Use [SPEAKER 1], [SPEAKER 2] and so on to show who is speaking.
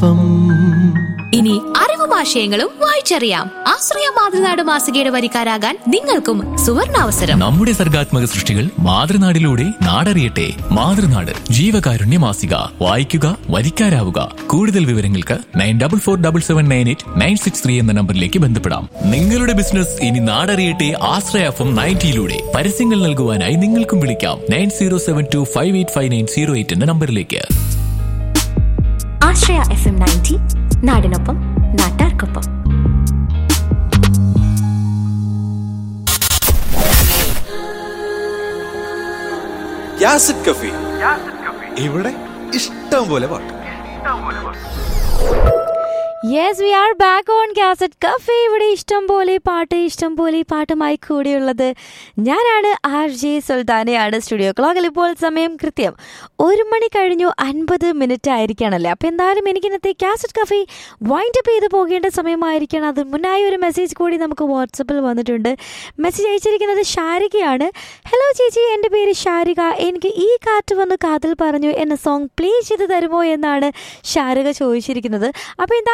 [SPEAKER 1] FM
[SPEAKER 2] ഇനി അറിവും ആശയങ്ങളും വായിച്ചറിയാം ആശ്രയ മാതൃനാട് മാസികയുടെ വരിക്കാരാകാൻ നിങ്ങൾക്കും സുവർണാവസരം
[SPEAKER 3] നമ്മുടെ സർഗാത്മക സൃഷ്ടികൾ മാതൃനാടിലൂടെ നാടറിയട്ടെ മാതൃനാട് ജീവകാരുണ്യ മാസിക വായിക്കുക വരിക്കാരാവുക കൂടുതൽ വിവരങ്ങൾക്ക് nine double four double seven nine eight nine six three എന്ന നമ്പറിലേക്ക് ബന്ധപ്പെടാം നിങ്ങളുടെ ബിസിനസ് ഇനി നാടറിയട്ടെ ആശ്രയ എഫ് എം നയൻറ്റിയിലൂടെ പരസ്യങ്ങൾ നൽകുവാനായി നിങ്ങൾക്കും വിളിക്കാം nine zero seven two five eight five nine zero eight എന്ന നമ്പറിലേക്ക്
[SPEAKER 4] ആശ്രയ എഫ് എം നയൻറ്റി നാടിനൊപ്പം നാട്ടാർക്കൊപ്പം
[SPEAKER 5] യാസിഡ് കഫി ഇവിടെ ഇഷ്ടം പോലെ പാട്ട്
[SPEAKER 6] yes we are back on cassette cafe ഇവിടെ ഇഷ്ടം പോലെ പാട്ട് ഇഷ്ടം പോലെ പാട്ടുമായി കൂടെയുള്ളത് ഞാനാണ് ആർ ജെ സുൽത്താനയാണ് സ്റ്റുഡിയോ ക്ലോക്കിൽ ഇപ്പോൾ സമയം കൃത്യം ഒരു മണി കഴിഞ്ഞു അൻപത് മിനിറ്റ് ആയിരിക്കണല്ലേ അപ്പോൾ എന്തായാലും എനിക്ക് ഇന്നത്തെ കാസറ്റ് കഫേ വൈൻഡ് അപ്പ് ചെയ്ത് പോകേണ്ട സമയമായിരിക്കണം അതിന് മുന്നായി ഒരു മെസ്സേജ് കൂടി നമുക്ക് വാട്സപ്പിൽ വന്നിട്ടുണ്ട് മെസ്സേജ് അയച്ചിരിക്കുന്നത് ഷാരികയാണ് ഹലോ ചേച്ചി എൻ്റെ പേര് ഷാരിക എനിക്ക് ഈ കാറ്റ് വന്ന് കാതിൽ പറഞ്ഞു എന്ന സോങ് പ്ലേ ചെയ്ത് തരുമോ എന്നാണ് ഷാരിക ചോദിച്ചിരിക്കുന്നത് അപ്പോൾ എന്താ